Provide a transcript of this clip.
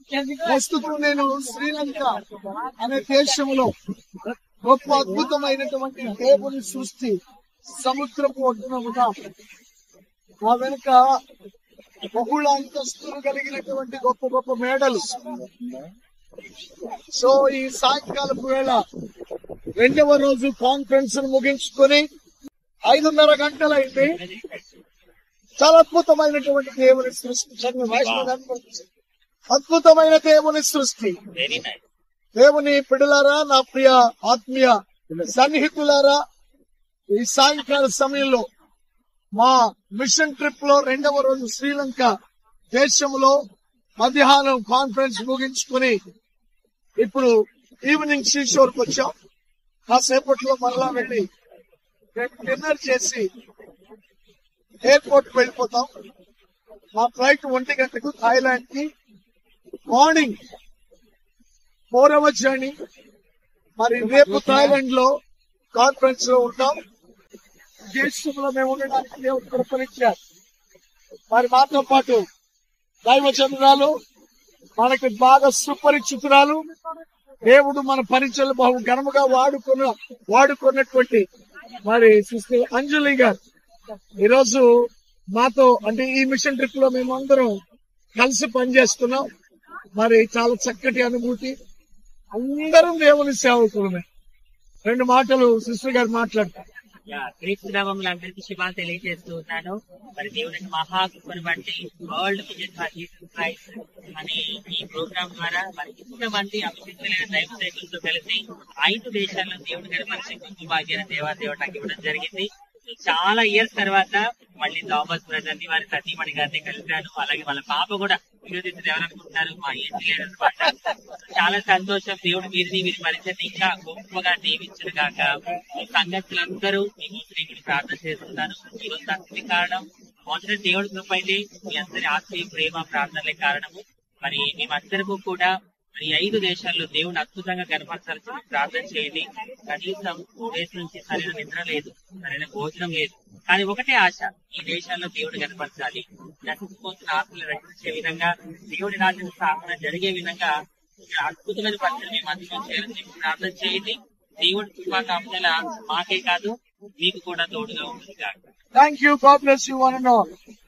ప్రస్తుతం నేను శ్రీలంక అనే దేశంలో గొప్ప అద్భుతమైనటువంటి దేవుని సృష్టి సముద్రపు ఒడ్డున ఉన్నా ఆ వెనుక బహుళ అంతస్తులు కలిగినటువంటి గొప్ప గొప్ప మేడలు సో ఈ సాయంకాలపు వేళ రెండవ రోజు కాన్ఫరెన్స్ ముగించుకొని ఐదున్నర గంటలైంది చాలా అద్భుతమైనటువంటి దేవుని సృష్టి చదివి వాయిస్ కనపడుతుంది. అద్భుతమైన దేవుని సృష్టి దేవుని పిడలారా నా ప్రియ ఆత్మీయ సన్నిహితులారా ఈ సాయంకాల సమయంలో మా మిషన్ ట్రిప్ లో రెండవ రోజు శ్రీలంక దేశంలో మధ్యాహ్నం కాన్ఫరెన్స్ ముగించుకుని ఇప్పుడు ఈవినింగ్ శ్రీశోర్కి వచ్చాం కాసేపట్లో మరలా వెళ్ళి రేపు డిన్నర్ చేసి ఎయిర్పోర్ట్ వెళ్ళిపోతాం మా ఫ్లైట్ ఒంటి గంటకు థాయిలాండ్ కి మార్నింగ్ ఫోర్ అవర్స్ జర్నీ మరి రేపు థాయిలాండ్ లో కాన్ఫరెన్స్ లో ఉంటాం దేశంలో మేము ఉండడానికి దేవుడు కృపనిచ్చారు మరి మాతో పాటు దైవచంద్రాలు మనకి బాగా సుపరిచితురాలు దేవుడు మన పరిచయలు బహు ఘనముగా వాడుకున్న వాడుకున్నటువంటి మరి సిస్టర్ అంజలి గారు ఈరోజు మాతో అంటే ఈ మిషన్ ట్రిప్ లో మేము అందరం కలిసి పనిచేస్తున్నాం మరి చాలా చక్కటి అనుభూతి అందరం దేవుని సేవకులమే రెండు మాటలు సిస్టర్ గారు మాట్లాడతారు యా, క్రీస్తు నామంలో అందరికీ శుభాలు తెలియజేస్తూ ఉన్నాను మరి దేవుని మహాకృపను బట్టి world vision for Jesus Christ అనే ఈ ప్రోగ్రామ్ ద్వారా మరి ఇంతమంది అభిషిక్తులైన దైవ సేవకులతో కలిసి ఐదు దేశాల్లో దేవుడు గడపరిచి కుంకు భాగ్యాన్ని దేవాదేవుడు నాకు ఇవ్వడం జరిగింది చాలా ఇయర్స్ తర్వాత మళ్ళీ థామస్ బ్రదర్ ని వారి సతీమణి గారిని కలిశాను అలాగే వాళ్ళ పాప కూడా విరోధించిన ఎవరనుకుంటున్నారు మా ఇంటి లేదనమాట చాలా సంతోషం దేవుడు వీరిని వీరి పరిచయం ఇంకా గొప్పగా దీవించిన కాక ఈ సంగతులందరూ మీ కోసం ఇక్కడ ప్రార్థన చేస్తున్నాను ఈ రోజు అంతటి కారణం మొదటి దేవుడి కృప అయితే మీ అందరి ఆత్మీయ ప్రేమ ప్రార్థనలే కారణము మరి మేమందరము కూడా మరి ఈ ఐదు దేశాల్లో దేవుని అద్భుతంగా కనపరచాల్సి ప్రార్థన చేయండి కనీసం టూ డేస్ నుంచి సరైన నిద్ర లేదు సరైన భోజనం లేదు కానీ ఒకటే ఆశ ఈ దేశాల్లో దేవుడు కనపరచాలి నశించిపోతున్న ఆత్మలు రక్షించే విధంగా దేవుడి రాజ్యం స్థాపన జరిగే విధంగా ఇక్కడ అద్భుతమైన పరిస్థితి మేము అందులో చేయాలని చెప్పి ప్రార్థన చేయండి దేవుడి కృపా కాపుదల మాకే కాదు మీకు కూడా తోడుగా ఉంటుంది కాక thank you God bless you one and all